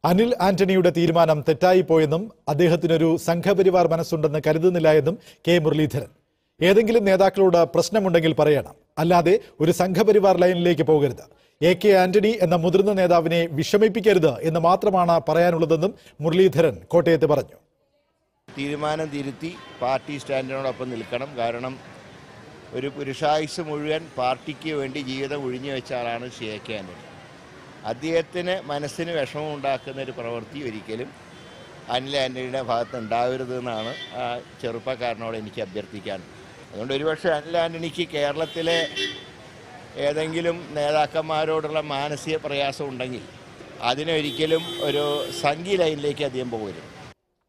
അനിൽ ആന്റണിയുടെ തീരുമാനം തെറ്റായിപ്പോയെന്നും അദ്ദേഹത്തിനൊരു സംഘപരിവാർ മനസ്സുണ്ടെന്ന് കരുതുന്നില്ല എന്നും കെ മുരളീധരൻ ഏതെങ്കിലും നേതാക്കളോട് പ്രശ്നമുണ്ടെങ്കിൽ പറയണം അല്ലാതെ ഒരു സംഘപരിവാർ ലൈനിലേക്ക് പോകരുത് എ കെ ആന്റണി എന്ന മുതിർന്ന നേതാവിനെ വിഷമിപ്പിക്കരുത് എന്ന് മാത്രമാണ് പറയാനുള്ളതെന്നും മുരളീധരൻ കോട്ടയത്ത് പറഞ്ഞു തീരുമാനം തിരുത്തി പാർട്ടി സ്റ്റാൻഡിനോടൊപ്പം നിൽക്കണം കാരണം ഒരു പുരുഷായുസ് മുഴുവൻ പാർട്ടിക്ക് വേണ്ടി ജീവിതം ഒഴിഞ്ഞു വെച്ച ആളാണ് ശ്രീ എ കെ ആന്റണി അദ്ദേഹത്തിന് മനസ്സിന് വിഷമം ഉണ്ടാക്കുന്ന ഒരു പ്രവൃത്തി ഒരിക്കലും അനിൽ ആന്റണിയുടെ ഭാഗത്ത് ഉണ്ടാവരുതെന്നാണ് ആ ചെറുപ്പക്കാരനോട് എനിക്ക് അഭ്യർത്ഥിക്കാൻ അതുകൊണ്ട് ഒരുപക്ഷെ അനിൽ ആന്റണിക്ക് കേരളത്തിലെ ഏതെങ്കിലും നേതാക്കന്മാരോടുള്ള മാനസിക പ്രയാസം ഉണ്ടെങ്കിൽ അതിനൊരിക്കലും ഒരു സംഘി ലൈനിലേക്ക് അധികം പോകരുത്